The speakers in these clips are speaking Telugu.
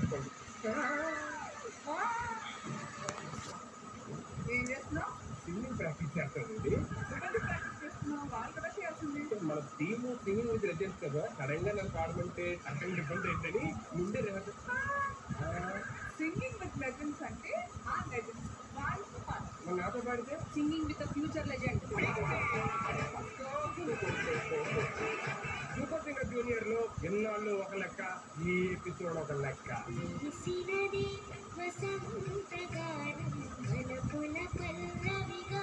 పెట్టుకోండి ఏం చేస్తున్నావు సింగింగ్ ప్రాక్టీస్ చేస్తానండి ఎవరిని ప్రాక్టీస్ చేస్తున్నావు వాళ్ళు కూడా చేయాల్సింది మన టీమ్ సింగింగ్ విత్ రెజెంట్స్ కదా సడన్ గా నాకు పాడమంటే అర్థం ఇబ్బంది ఏంటని ముందే రివర్స్ సింగింగ్ విత్ లెజెండ్స్ అంటే ఆ లెజెండ్స్ వాళ్ళతో పాటు మన నాతో పాడితే singing with future legend super singer junior లో ఎన్నాళ్ళు ఒక లెక్క ఈ ఎపిసోడ్ ఒక లెక్క విసినది వసంతగానం వలపుల కల్లవిగా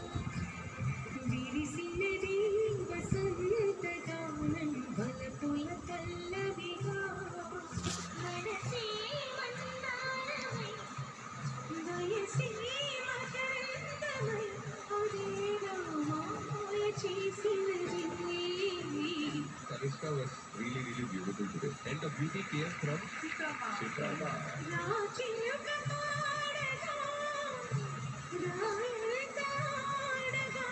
విరిసినది వసంతగానం వలపుల కల్లవిగా మనసే మందారమై వయసే మకరందమై అదేగా మాయ చేసినది Kariska was really, really beautiful today. And the beauty came from Chitrama. నా చిలుక పాడగా రాయతాడగా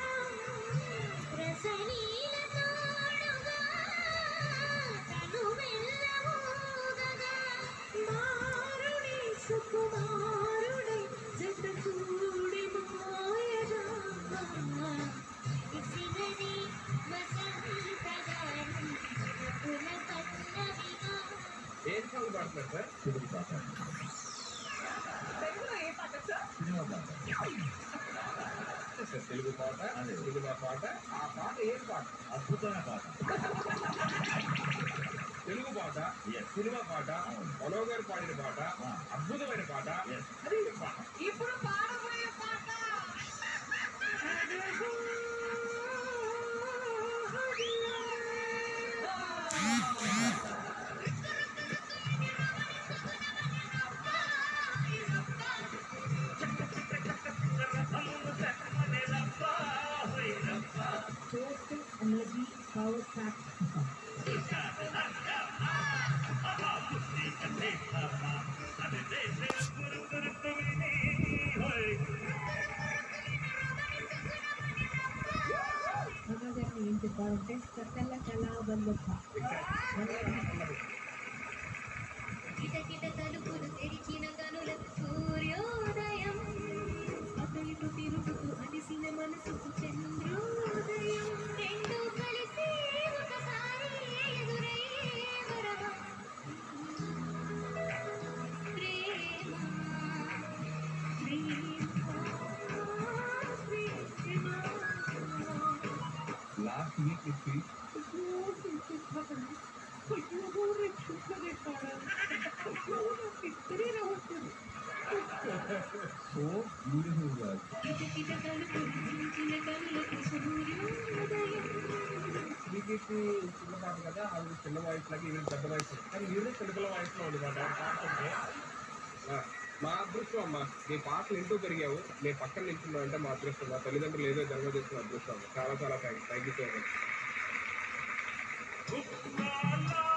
రసనీల తాడుగా తను వెళ్ళవోగగా మారుడి సుకుమారుడై జత చూడి మాయగా ఇసిగది వసంతగానం పుల పల్లవిగా ఏం సాంగ్ పాడుతున్నారు సార్ తెలుగు పాట తెలుగులో ఏ పాట సార్ సినిమా పాట సార్ తెలుగు పాట అదే. సినిమా పాట ఆ పాట ఏం పాట అద్భుతమైన పాట తెలుగు పాట Yes. సినిమా పాట అవును. మనో గారు పాడిన పాట ఆ. అద్భుతమైన పాట Yes. అది ఏం పాట ఇప్పుడు పాడబోయే పాట Total Energy Power Pack. సమాజాన్ని ఏం చెప్పాలంటే సకల కళాబంధత కిటకిట తలుపులు తెరిచిన గనుల సూర్యోదయం అతలిటు తిరుగుతూ అలిసిన మనసుకు చంద్రోదయం రెండు కలిసి ఒకసారి ఎదురయ్యే వరమా ప్రేమ ప్రేమ ప్రేమ లాస్ట్ వీక్ ఇచ్చి సో బ్యూటిఫుల్ గా కిటకిట తలుపులు తెరిచిన గనులకు సూర్యోదయం శ్రీకీర్తి చిన్న పాట కదా అది చిన్న వాయిస్ లాగా ఈవెన్ పెద్ద వాయిస్ కానీ ఈవెన్ చిన్నపిల్ల వాయిస్ లో ఉంది మాట పాడుతుంటే ఆ, మా అదృష్టం అమ్మా నీ పాటలు ఎంతో పెరిగావు నేను పక్కన నిల్చున్నావు అంటే మా అదృష్టం మా తల్లిదండ్రులు ఏదో జన్మ చేసిన అదృష్టం చాలా చాలా thanks thank you so much